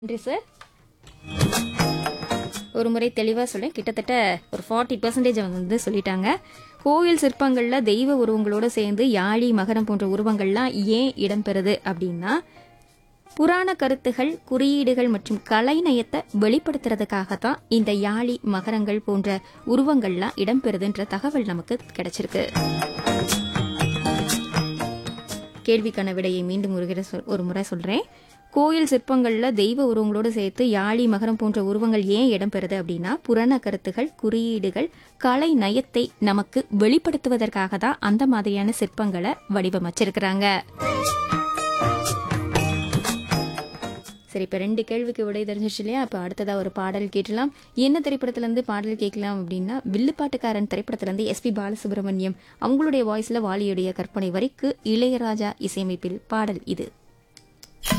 நன்றி சார் ஒரு முறை தெளிவாக சொல்லேன் கிட்டத்தட்ட ஒரு ஃபார்ட்டி பர்சன்டேஜ் அவங்க வந்து சொல்லிட்டாங்க கோயில் சிற்பங்களில் தெய்வ உருவங்களோடு சேர்ந்து யாழி மகரம் போன்ற உருவங்கள்லாம் ஏன் இடம்பெறுது அப்படின்னா புராண கருத்துகள் குறியீடுகள் மற்றும் கலைநயத்தை வெளிப்படுத்துறதுக்காக தான் இந்த யாழி மகரங்கள் போன்ற உருவங்கள்லாம் இடம்பெறுதுன்ற தகவல் நமக்கு கிடைச்சிருக்கு கேள்விக்கான விடையை மீண்டும் ஒரு முறை சொல்- ஒரு முறை சொல்றேன் கோயில் சிற்பங்கள்ல தெய்வ உருவங்களோடு சேர்த்து யாழி மகரம் போன்ற உருவங்கள் ஏன் இடம்பெறுது அப்படின்னா புராண கருத்துகள் குறியீடுகள் கலை நயத்தை நமக்கு வெளிப்படுத்துவதற்காக தான் அந்த மாதிரியான சிற்பங்களை வடிவமைச்சிருக்கிறாங்க சரி இப்போ ரெண்டு கேள்விக்கு விடை தெரிஞ்சிருச்சு இல்லையா அப்போ அடுத்ததா ஒரு பாடல் கேட்டலாம் என்ன திரைப்படத்துலேருந்து பாடல் கேட்கலாம் அப்படின்னா வில்லுப்பாட்டுக்காரன் திரைப்படத்துலேருந்து எஸ்பி பாலசுப்ரமணியம் அவங்களுடைய வாய்ஸில் வாலியுடைய கற்பனை வரிக்கு இளையராஜா இசையமைப்பில் பாடல் இது